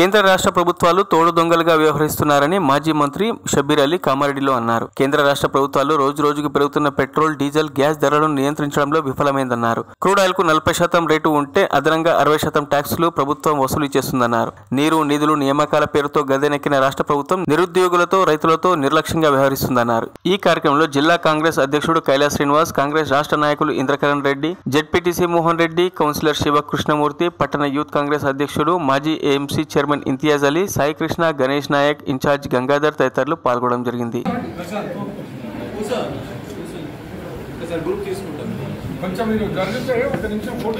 కేంద్ర రాష్ట్ర ప్రభుత్వాలు తోడు దొంగలుగా వ్యవహరిస్తున్నారని మాజీ మంత్రి షబీర్ అలీ కామారెడ్డిలో అన్నారు కేంద్ర రాష్ట్ర ప్రభుత్వాలు రోజు రోజుకు పెరుగుతున్న పెట్రోల్ డీజిల్ గ్యాస్ ధరలను నియంత్రించడంలో విఫలమైందన్నారు క్రూడ్ ఆయిల్ కు నలభై శాతం రేటు ఉంటే అదనంగా అరవై శాతం ట్యాక్సులు ప్రభుత్వం వసూలు చేస్తుందన్నారు నీరు నిధులు నియామకాల పేరుతో గద్దెనెక్కిన రాష్ట్ర ప్రభుత్వం నిరుద్యోగులతో రైతులతో నిర్లక్ష్యంగా వ్యవహరిస్తుందన్నారు ఈ కార్యక్రమంలో జిల్లా కాంగ్రెస్ అధ్యక్షుడు కైలాస్ శ్రీనివాస్ కాంగ్రెస్ రాష్ట్ర నాయకులు ఇంద్రకరణ్ రెడ్డి జెడ్పీటీసీ మోహన్ రెడ్డి కౌన్సిలర్ శివ కృష్ణమూర్తి పట్టణ యూత్ కాంగ్రెస్ అధ్యక్షుడు మాజీ AMC chairman Imtiaz Ali Sai Krishna Ganesh Nayak in charge Gangadhar తదితరులు పాల్గొనడం జరిగింది కొంచెం మీరు జరిగితే ఒక నిమిషం ఫోటో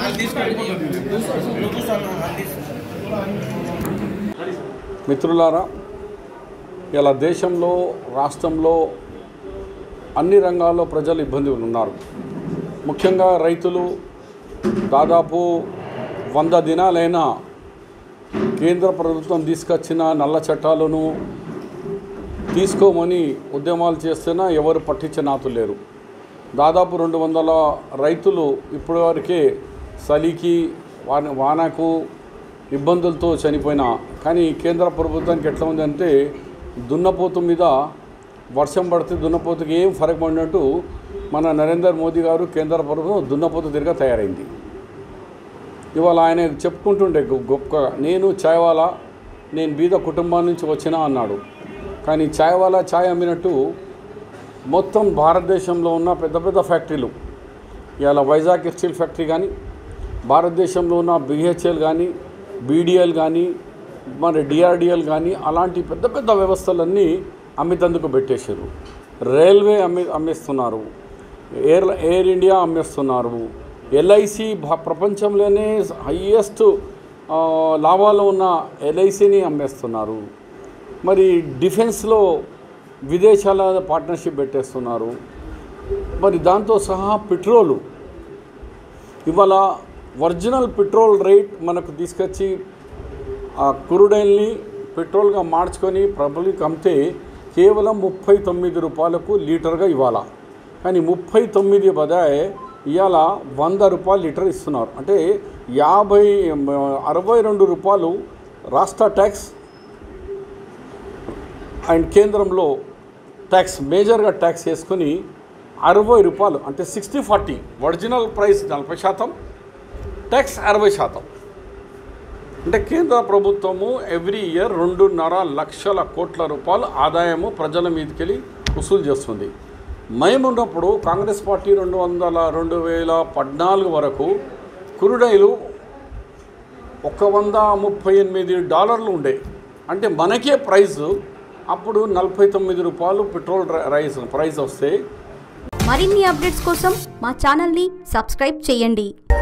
మిత్రులారా ఇలా దేశంలో రాష్ట్రంలో అన్ని రంగాల్లో ప్రజలు ఇబ్బందులు ఉన్నారు ముఖ్యంగా రైతులు దాదాపు వంద దినాలైనా కేంద్ర ప్రభుత్వం తీసుకొచ్చిన నల్ల చట్టాలను తీసుకోమని ఉద్యమాలు చేస్తున్నా ఎవరు పట్టించే నాతులు లేరు దాదాపు రెండు వందల రైతులు ఇప్పటివరకే చలికి వాన వానకు ఇబ్బందులతో చనిపోయినా కానీ కేంద్ర ప్రభుత్వానికి ఎట్లా ఉందంటే దున్నపోతు మీద వర్షం పడితే దున్నపోతుకి ఏం ఫరక్ పడినట్టు మన నరేంద్ర మోదీ గారు కేంద్ర ప్రభుత్వం దున్నపోతు తిరిగా తయారైంది ఇవాళ ఆయన చెప్పుకుంటుండే గొ- గొప్పగా నేను ఛాయ్వాలా నేను బీద కుటుంబం నుంచి వచ్చినా అన్నాడు కానీ ఛాయ్వాలా ఛాయ్ అమ్మినట్టు మొత్తం భారతదేశంలో ఉన్న పెద్ద పెద్ద ఫ్యాక్టరీలు ఇవాళ వైజాగ్ స్టీల్ ఫ్యాక్టరీ కానీ భారతదేశంలో ఉన్న బిహెచ్ఎల్ కానీ బీడిఎల్ కానీ మరి డిఆర్డిఎల్ కానీ అలాంటి పెద్ద పెద్ద వ్యవస్థలన్నీ అమ్మితందుకు పెట్టేశారు రైల్వే అమ్మి అమ్మేస్తున్నారు ఎయిర్ ఎయిర్ ఇండియా అమ్మేస్తున్నారు ఎల్ఐసి ప్రపంచంలోనే హయ్యెస్ట్ లాభాలు ఉన్న ఎల్ఐసిని అమ్మేస్తున్నారు మరి డిఫెన్స్లో విదేశాల పార్ట్నర్షిప్ పెట్టేస్తున్నారు మరి దాంతో సహా పెట్రోలు ఇవాళ ఒరిజినల్ పెట్రోల్ రేట్ మనకు తీసుకొచ్చి ఆ కురుడైల్ని పెట్రోల్గా మార్చుకొని పబ్లిక్ అమ్మితే కేవలం ముప్పై తొమ్మిది రూపాయలకు లీటర్గా ఇవ్వాల కానీ ముప్పై తొమ్మిది బదాయ్ ఇవాళ వంద రూపాయలు లీటర్ ఇస్తున్నారు అంటే యాభై అరవై రెండు రూపాయలు రాష్ట్ర ట్యాక్స్ అండ్ కేంద్రంలో ట్యాక్స్ మేజర్గా ట్యాక్స్ వేసుకుని అరవై రూపాయలు అంటే సిక్స్టీ ఫార్టీ ఒరిజినల్ ప్రైస్ నలభై శాతం ట్యాక్స్ అరవై శాతం అంటే కేంద్ర ప్రభుత్వము ఎవ్రీ ఇయర్ రెండున్నర లక్షల కోట్ల రూపాయలు ఆదాయము ప్రజల మీదకెళ్ళి వసూలు చేస్తుంది మేమున్నప్పుడు కాంగ్రెస్ పార్టీ రెండు వందల రెండు వేల పద్నాలుగు వరకు కురుడైలు ఒక వంద ముప్పై ఎనిమిది డాలర్లు ఉండే అంటే మనకే ప్రైస్ అప్పుడు నలభై తొమ్మిది రూపాయలు పెట్రోల్ ర- రైస్ ప్రైస్ వస్తే మరిన్ని అప్డేట్స్ కోసం మా ఛానల్ని సబ్స్క్రైబ్ చేయండి